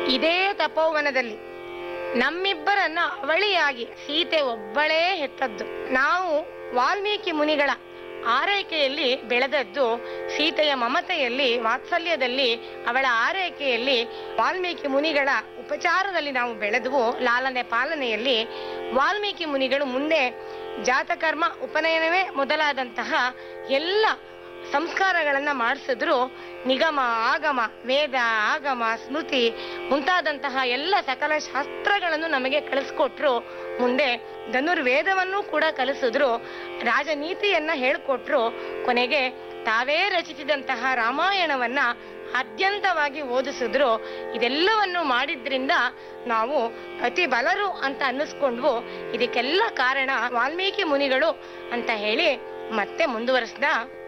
ಇದೇ ತಪೋವನದಲ್ಲಿ ನಮ್ಮಿಬ್ಬರನ್ನ ಅವಳಿಯಾಗಿ ಸೀತೆ ಒಬ್ಬಳೇ ಹೆತ್ತದ್ದು ನಾವು ವಾಲ್ಮೀಕಿ ಮುನಿಗಳ ಆರೈಕೆಯಲ್ಲಿ ಬೆಳೆದದ್ದು ಸೀತೆಯ ಮಮತೆಯಲ್ಲಿ ವಾತ್ಸಲ್ಯದಲ್ಲಿ ಅವಳ ಆರೈಕೆಯಲ್ಲಿ ವಾಲ್ಮೀಕಿ ಮುನಿಗಳ ಉಪಚಾರದಲ್ಲಿ ನಾವು ಬೆಳೆದವು ಲಾಲನೆ ಪಾಲನೆಯಲ್ಲಿ ವಾಲ್ಮೀಕಿ ಮುನಿಗಳು ಮುಂದೆ ಜಾತಕರ್ಮ ಉಪನಯನವೇ ಮೊದಲಾದಂತಹ ಎಲ್ಲ ಸಂಸ್ಕಾರಗಳನ್ನ ಮಾಡಿಸಿದ್ರು ನಿಗಮ ಆಗಮ ವೇದ ಆಗಮ ಸ್ಮೃತಿ ಮುಂತಾದಂತಹ ಎಲ್ಲ ಸಕಲ ಶಾಸ್ತ್ರಗಳನ್ನು ನಮಗೆ ಕಲಿಸ್ಕೊಟ್ರು ಮುಂದೆ ಧನುರ್ವೇದವನ್ನು ಕೂಡ ಕಲಿಸಿದ್ರು ರಾಜನೀತಿಯನ್ನ ಹೇಳ್ಕೊಟ್ರು ಕೊನೆಗೆ ತಾವೇ ರಚಿಸಿದಂತಹ ರಾಮಾಯಣವನ್ನ ಅತ್ಯಂತವಾಗಿ ಓದಿಸಿದ್ರು ಇದೆಲ್ಲವನ್ನು ಮಾಡಿದ್ರಿಂದ ನಾವು ಅತಿ ಬಲರು ಅಂತ ಅನ್ನಿಸ್ಕೊಂಡ್ವು ಇದಕ್ಕೆಲ್ಲ ಕಾರಣ ವಾಲ್ಮೀಕಿ ಮುನಿಗಳು ಅಂತ ಹೇಳಿ ಮತ್ತೆ ಮುಂದುವರಿಸ್ದ